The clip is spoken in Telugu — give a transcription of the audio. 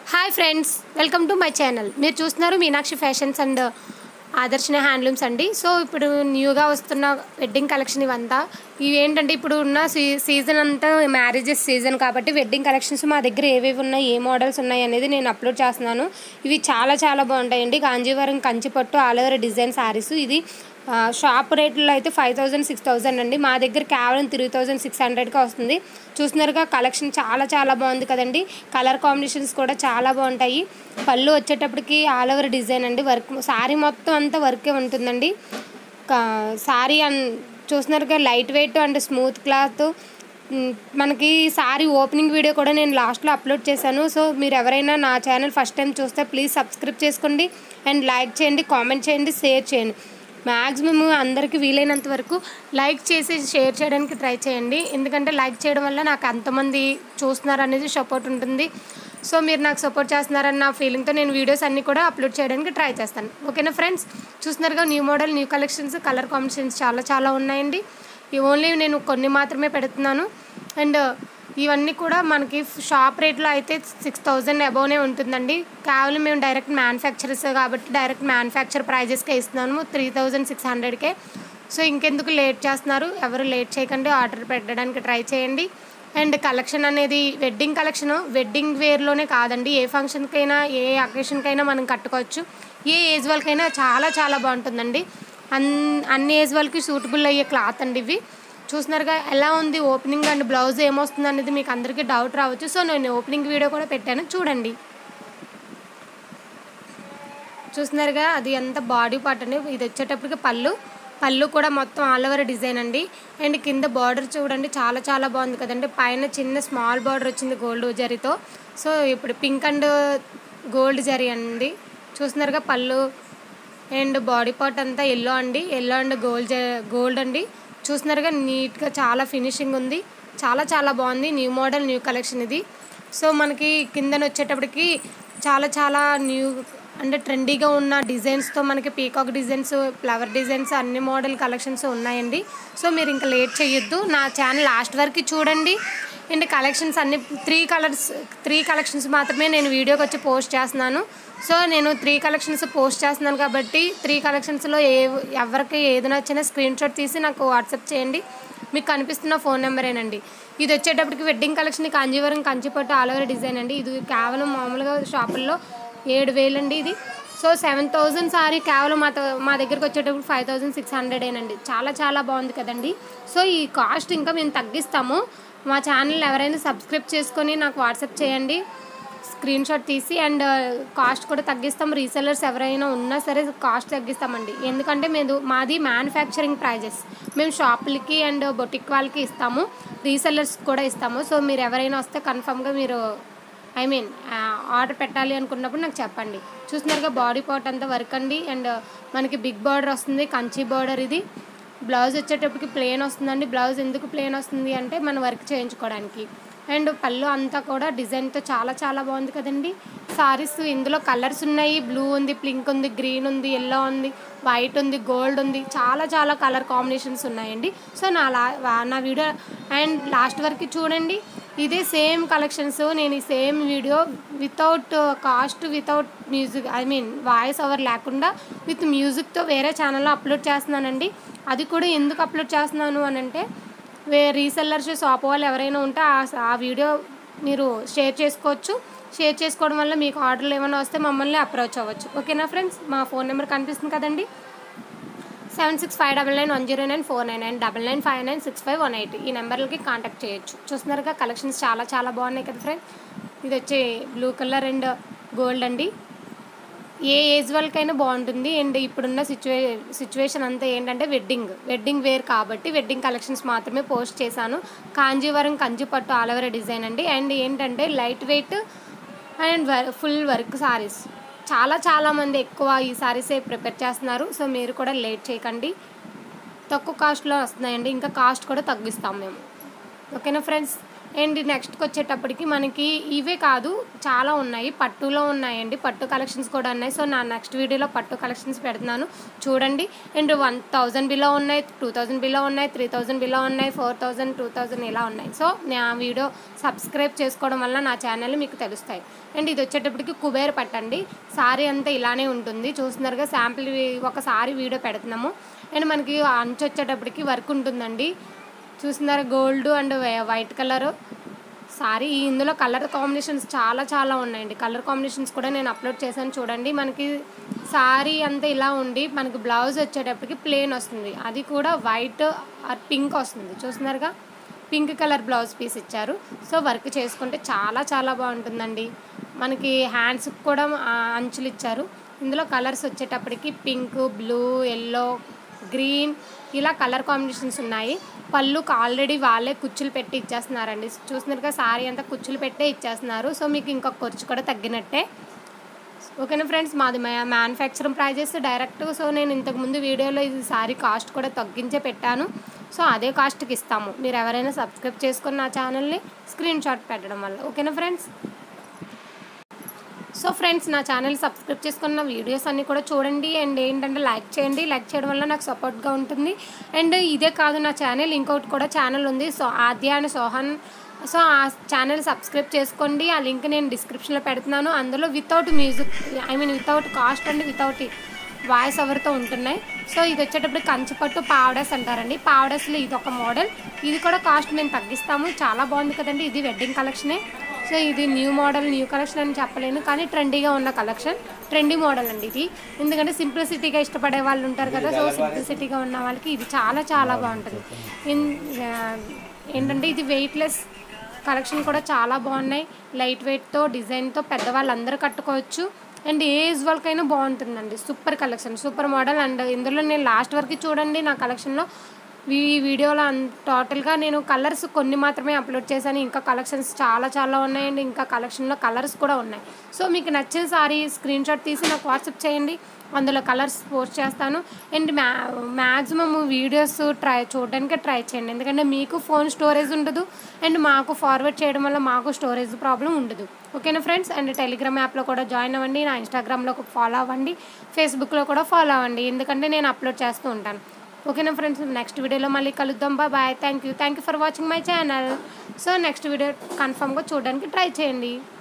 hi friends welcome to my channel మీరు చూస్తున్నారు Meenakshi fashions and Adarshana handlooms అండి సో ఇప్పుడు న్యూగా వస్తున్న వెడ్డింగ్ కలెక్షన్ ఇవంతా ఇవి ఏంటంటే ఇప్పుడు ఉన్న సీ సీజన్ అంతా మ్యారేజెస్ సీజన్ కాబట్టి వెడ్డింగ్ కలెక్షన్స్ మా దగ్గర ఏవేవి ఉన్నాయి ఏ మోడల్స్ ఉన్నాయి అనేది నేను అప్లోడ్ చేస్తున్నాను ఇవి చాలా చాలా బాగుంటాయండి కాంజీవరం కంచిపట్టు ఆల్ ఓవర్ డిజైన్ శారీస్ ఇది ఆ, షాప్ రేట్లో అయితే ఫైవ్ థౌజండ్ సిక్స్ థౌజండ్ అండి మా దగ్గర కేవలం త్రీ థౌజండ్ సిక్స్ హండ్రెడ్కి వస్తుంది చూస్తున్నారుగా కలెక్షన్ చాలా చాలా బాగుంది కదండి కలర్ కాంబినేషన్స్ కూడా చాలా బాగుంటాయి పళ్ళు వచ్చేటప్పటికి ఆల్ ఓవర్ డిజైన్ అండి వర్క్ శారీ మొత్తం అంతా వర్కే ఉంటుందండి శారీ అన్ చూస్తున్నారుగా light weight and smooth cloth hmm, మనకి సారీ ఓపెనింగ్ వీడియో కూడా నేను లాస్ట్లో అప్లోడ్ చేశాను సో మీరు ఎవరైనా నా ఛానల్ ఫస్ట్ టైం చూస్తే ప్లీజ్ సబ్స్క్రైబ్ చేసుకోండి అండ్ లైక్ చేయండి కామెంట్ చేయండి షేర్ చేయండి మ్యాక్సిమం అందరికీ వీలైనంత వరకు లైక్ చేసి షేర్ చేయడానికి ట్రై చేయండి ఎందుకంటే లైక్ చేయడం వల్ల నాకు అంతమంది చూస్తున్నారు అనేది సపోర్ట్ ఉంటుంది సో మీరు నాకు సపోర్ట్ చేస్తున్నారన్న ఫీలింగ్తో నేను వీడియోస్ అన్నీ కూడా అప్లోడ్ చేయడానికి ట్రై చేస్తాను ఓకేనా ఫ్రెండ్స్ చూస్తున్నారుగా new model new collections colour combinations చాలా చాలా ఉన్నాయండి ఇవి ఓన్లీ నేను కొన్ని మాత్రమే పెడుతున్నాను అండ్ ఇవన్నీ కూడా మనకి షాప్ రేట్లో అయితే సిక్స్ థౌజండ్ అబౌవ్నే ఉంటుందండి కేవలం మేము డైరెక్ట్ మ్యానుఫ్యాక్చరర్స్ కాబట్టి డైరెక్ట్ మ్యానుఫ్యాక్చర్ ప్రైజెస్కే ఇస్తున్నాము త్రీ థౌజండ్ సిక్స్ హండ్రెడ్కే సో ఇంకెందుకు లేట్ చేస్తున్నారు ఎవరు లేట్ చేయకండి ఆర్డర్ పెట్టడానికి ట్రై చేయండి అండ్ కలెక్షన్ అనేది వెడ్డింగ్ కలెక్షన్ వెడ్డింగ్ వేర్లోనే కాదండి ఏ ఫంక్షన్కైనా ఏ అకేషన్కైనా మనం కట్టుకోవచ్చు ఏ ఏజ్ వాళ్ళకైనా చాలా చాలా బాగుంటుందండి అన్ అన్ని ఏజ్ వాళ్ళకి సూటబుల్ అయ్యే క్లాత్ అండి ఇవి చూస్తున్నారుగా ఎలా ఉంది ఓపెనింగ్ అండ్ బ్లౌజ్ ఏమొస్తుంది అనేది మీకు అందరికీ డౌట్ రావచ్చు సో నేను ఓపెనింగ్ వీడియో కూడా పెట్టాను చూడండి చూస్తున్నారుగా అది ఎంత బాడీ పార్ట్ అండి ఇది వచ్చేటప్పటికి పళ్ళు పళ్ళు కూడా మొత్తం ఆల్ ఓవర్ డిజైన్ అండి అండ్ కింద బార్డర్ చూడండి చాలా చాలా బాగుంది కదండి పైన చిన్న స్మాల్ బార్డర్ వచ్చింది గోల్డ్ జరీతో సో ఇప్పుడు పింక్ అండ్ గోల్డ్ జరీ అండి చూస్తున్నారుగా పళ్ళు అండ్ బాడీ పార్ట్ అంతా ఎల్లో అండి ఎల్లో అండ్ గోల్డ్ గోల్డ్ అండి చూస్తున్నారుగా నీట్గా చాలా ఫినిషింగ్ ఉంది చాలా చాలా బాగుంది న్యూ మోడల్ న్యూ కలెక్షన్ ఇది సో మనకి కిందన వచ్చేటప్పటికి చాలా చాలా న్యూ అంటే ట్రెండీగా ఉన్న డిజైన్స్తో మనకి పీకాక్ డిజైన్స్ ఫ్లవర్ డిజైన్స్ అన్ని మోడల్ కలెక్షన్స్ ఉన్నాయండి సో మీరు ఇంకా లేట్ చేయొద్దు నా ఛానల్ లాస్ట్ వరకు చూడండి అండ్ కలెక్షన్స్ అన్ని త్రీ కలర్స్ త్రీ కలెక్షన్స్ మాత్రమే నేను వీడియోకి వచ్చి పోస్ట్ చేస్తున్నాను సో నేను త్రీ కలెక్షన్స్ పోస్ట్ చేస్తున్నాను కాబట్టి త్రీ కలెక్షన్స్లో ఏ ఎవరికి ఏది నచ్చినా స్క్రీన్ షాట్ తీసి నాకు వాట్సాప్ చేయండి మీకు కనిపిస్తున్న ఫోన్ నెంబరేనండి ఇది వచ్చేటప్పటికి వెడ్డింగ్ కలెక్షన్ కాంజీవరం కంచిపట్టు ఆల్ ఓవర్ డిజైన్ అండి ఇది కేవలం మామూలుగా షాపుల్లో ఏడు వేలండి ఇది సో సెవెన్ థౌజండ్ సారీ కేవలం మా త- మా దగ్గరికి వచ్చేటప్పుడు ఫైవ్ థౌజండ్ సిక్స్ హండ్రెడేనండి చాలా చాలా బాగుంది కదండి సో ఈ కాస్ట్ ఇంకా మేము తగ్గిస్తాము మా ఛానల్ ఎవరైనా సబ్స్క్రైబ్ చేసుకొని నాకు వాట్సాప్ చేయండి స్క్రీన్ షాట్ తీసి అండ్ కాస్ట్ కూడా తగ్గిస్తాం రీసెలర్స్ ఎవరైనా ఉన్నా సరే కాస్ట్ తగ్గిస్తామండి ఎందుకంటే మేము మాది మ్యానుఫ్యాక్చరింగ్ ప్రైజెస్ మేము షాపులకి అండ్ బొటిక్ వాళ్ళకి ఇస్తాము రీసెలర్స్ కూడా ఇస్తాము సో మీరు ఎవరైనా వస్తే కన్ఫామ్గా మీరు ఐ మీన్ ఆర్డర్ పెట్టాలి అనుకున్నప్పుడు నాకు చెప్పండి చూస్తున్నారుగా బాడీ పార్ట్ అంతా వర్క్ అండి అండ్ మనకి బిగ్ బార్డర్ వస్తుంది కంచి బార్డర్ ఇది బ్లౌజ్ వచ్చేటప్పటికి ప్లేన్ వస్తుందండి బ్లౌజ్ ఎందుకు ప్లేన్ వస్తుంది అంటే మన వర్క్ చేయించుకోవడానికి అండ్ పళ్ళు అంతా కూడా డిజైన్తో చాలా చాలా బాగుంది కదండి సారీస్ ఇందులో కలర్స్ ఉన్నాయి బ్లూ ఉంది పింక్ ఉంది గ్రీన్ ఉంది ఎల్లో ఉంది వైట్ ఉంది గోల్డ్ ఉంది చాలా చాలా కలర్ కాంబినేషన్స్ ఉన్నాయండి సో నా లా వా- నా వీడియో అండ్ లాస్ట్ వరకు చూడండి ఇదే సేమ్ కలెక్షన్స్ నేను ఈ same video without cost without music I mean voice over లేకుండా విత్ మ్యూజిక్తో వేరే ఛానల్లో అప్లోడ్ చేస్తున్నానండి అది కూడా ఎందుకు అప్లోడ్ చేస్తున్నాను అని అంటే వే రీసెల్లర్స్ షాప్ వాళ్ళు ఎవరైనా ఉంటే ఆ ఆ వీడియో మీరు షేర్ చేసుకోవచ్చు షేర్ చేసుకోవడం వల్ల మీకు ఆర్డర్లు ఏమైనా వస్తే మమ్మల్ని అప్రోచ్ అవ్వచ్చు ఓకేనా ఫ్రెండ్స్ మా ఫోన్ నెంబర్ కనిపిస్తుంది కదండి seven six five double nine one zero nine four nine nine double nine five nine six five one eight ఈ నెంబర్లకి కాంటాక్ట్ చేయొచ్చు చూస్తున్నారుగా కలెక్షన్స్ చాలా చాలా బాగున్నాయి కదా ఫ్రెండ్ ఇది వచ్చి బ్లూ కలర్ అండ్ గోల్డ్ అండి ఏ ఏజ్ వాళ్ళకైనా బాగుంటుంది అండ్ ఇప్పుడున్న సిచ్యువే సిచ్యువేషన్ అంతా ఏంటంటే వెడ్డింగ్ వెడ్డింగ్ వేర్ కాబట్టి వెడ్డింగ్ కలెక్షన్స్ మాత్రమే పోస్ట్ చేశాను కాంజీవరం కంచిపట్టు ఆల్ ఓవర్ డిజైన్ అండి అండ్ ఏంటంటే light weight and full work saris చాలా చాలా మంది ఎక్కువ ఈ సారీసే ప్రిపేర్ చేస్తున్నారు సో మీరు కూడా లేట్ చేయకండి తక్కువ కాస్ట్లో వస్తున్నాయండి ఇంకా కాస్ట్ కూడా తగ్గిస్తాం మేము ఓకేనా ఫ్రెండ్స్ అండ్ నెక్స్ట్కి వచ్చేటప్పటికి మనకి ఇవే కాదు చాలా ఉన్నాయి పట్టులో ఉన్నాయండి పట్టు కలెక్షన్స్ కూడా ఉన్నాయి సో నా నెక్స్ట్ వీడియోలో పట్టు కలెక్షన్స్ పెడుతున్నాను చూడండి అండ్ వన్ థౌజండ్ బిలో ఉన్నాయి టూ థౌజండ్ బిలో ఉన్నాయి త్రీ థౌజండ్ బిలో ఉన్నాయి ఫోర్ థౌజండ్ టూ థౌజండ్ ఇలా ఉన్నాయి సో నా వీడియో సబ్స్క్రైబ్ చేసుకోవడం వల్ల నా ఛానల్ మీకు తెలుస్తాయి అండ్ ఇది వచ్చేటప్పటికి కుబేర్ పట్టండి సారీ అంతా ఇలానే ఉంటుంది చూస్తున్నారుగా శాంపిల్ ఒకసారి వీడియో పెడుతున్నాము అండ్ మనకి అంచు వచ్చేటప్పటికి వర్క్ ఉంటుందండి చూస్తున్నారు gold and white colour sari ఇందులో కలర్ కాంబినేషన్స్ చాలా చాలా ఉన్నాయండి కలర్ కాంబినేషన్స్ కూడా నేను అప్లోడ్ చేశాను చూడండి మనకి సారీ అంతా ఇలా ఉండి మనకి బ్లౌజ్ వచ్చేటప్పటికి ప్లెయిన్ వస్తుంది అది కూడా వైట్ ఆర్ పింక్ వస్తుంది చూస్తున్నారుగా పింక్ కలర్ బ్లౌజ్ పీస్ ఇచ్చారు సో వర్క్ చేసుకుంటే చాలా చాలా బాగుంటుందండి మనకి హ్యాండ్స్కి కూడా ఆ, అంచులు ఇచ్చారు ఇందులో కలర్స్ వచ్చేటప్పటికి పింక్ బ్లూ ఎల్లో గ్రీన్ ఇలా కలర్ కాంబినేషన్స్ ఉన్నాయి పళ్ళుకి ఆల్రెడీ వాళ్ళే కుచ్చులు పెట్టి ఇచ్చేస్తున్నారండి చూసినారుగా సారీ అంతా కుచ్చులు పెట్టే ఇచ్చేస్తున్నారు సో మీకు ఇంకొక ఖర్చు కూడా తగ్గినట్టే ఓకేనా ఫ్రెండ్స్ మాది మ్యానుఫ్యాక్చరింగ్ ప్రైజెస్ డైరెక్ట్ సో నేను ఇంతకుముందు వీడియోలో ఇది సారీ కాస్ట్ కూడా తగ్గించే పెట్టాను సో అదే కాస్ట్కి ఇస్తాము మీరు ఎవరైనా సబ్స్క్రైబ్ చేసుకుని నా ఛానల్ని స్క్రీన్ షాట్ పెట్టడం వల్ల ఓకేనా ఫ్రెండ్స్ సో ఫ్రెండ్స్ నా ఛానల్ సబ్స్క్రైబ్ చేసుకున్న వీడియోస్ అన్నీ కూడా చూడండి అండ్ ఏంటంటే లైక్ చేయండి లైక్ చేయడం వల్ల నాకు సపోర్ట్గా ఉంటుంది అండ్ ఇదే కాదు నా ఛానల్ ఇంకొకటి కూడా ఛానల్ ఉంది so Adya and Sohan so ఆ ఛానల్ సబ్స్క్రైబ్ చేసుకోండి ఆ లింక్ నేను డిస్క్రిప్షన్లో పెడుతున్నాను అందులో without music I mean without cost and without voice ఓవర్తో ఉంటున్నాయి సో ఇది వచ్చేటప్పుడు కంచిపట్టు పావడస్ అంటారండి పావడస్లో ఇది ఒక మోడల్ ఇది కూడా కాస్ట్ నేను తగ్గిస్తాము చాలా బాగుంది కదండి ఇది వెడ్డింగ్ కలెక్షనే సో ఇది న్యూ మోడల్ న్యూ కలెక్షన్ అని చెప్పలేను కానీ ట్రెండీగా ఉన్న కలెక్షన్ ట్రెండీ మోడల్ అండి ఇది ఎందుకంటే సింప్లిసిటీగా ఇష్టపడే వాళ్ళు ఉంటారు కదా సో సింప్లిసిటీగా ఉన్న వాళ్ళకి ఇది చాలా చాలా బాగుంటుంది ఇన్ ఆ, ఏంటంటే ఇది వెయిట్లెస్ కలెక్షన్ కూడా చాలా బాగున్నాయి లైట్ వెయిట్తో డిజైన్తో పెద్దవాళ్ళందరూ కట్టుకోవచ్చు అండ్ ఏ ఏజ్ వాళ్ళకైనా బాగుంటుందండి super collection super model and ఇందులో నేను లాస్ట్ వరకు చూడండి నా కలెక్షన్లో ఈ వీడియోలో అన్ టోటల్గా నేను కలర్స్ కొన్ని మాత్రమే అప్లోడ్ చేశాను ఇంకా కలెక్షన్స్ చాలా చాలా ఉన్నాయండి ఇంకా కలెక్షన్లో కలర్స్ కూడా ఉన్నాయి సో మీకు నచ్చిన సారీ స్క్రీన్ షాట్ తీసి నాకు వాట్సాప్ చేయండి అందులో కలర్స్ పోస్ట్ చేస్తాను అండ్ మ్యా మ్యాక్సిమమ్ వీడియోస్ ట్రై చూడడానికి ట్రై చేయండి ఎందుకంటే మీకు ఫోన్ స్టోరేజ్ ఉండదు అండ్ మాకు ఫార్వర్డ్ చేయడం వల్ల మాకు స్టోరేజ్ ప్రాబ్లం ఉండదు ఓకేనా ఫ్రెండ్స్ అండ్ టెలిగ్రామ్ యాప్లో కూడా జాయిన్ అవ్వండి నా ఇన్స్టాగ్రామ్లో ఫాలో అవ్వండి ఫేస్బుక్లో కూడా ఫాలో అవ్వండి ఎందుకంటే నేను అప్లోడ్ చేస్తూ ఉంటాను ఓకేనా ఫ్రెండ్స్ నెక్స్ట్ వీడియోలో మళ్ళీ కలుద్దాం bye bye thank you thank you for watching my channel so next video కన్ఫామ్గా చూడడానికి ట్రై చేయండి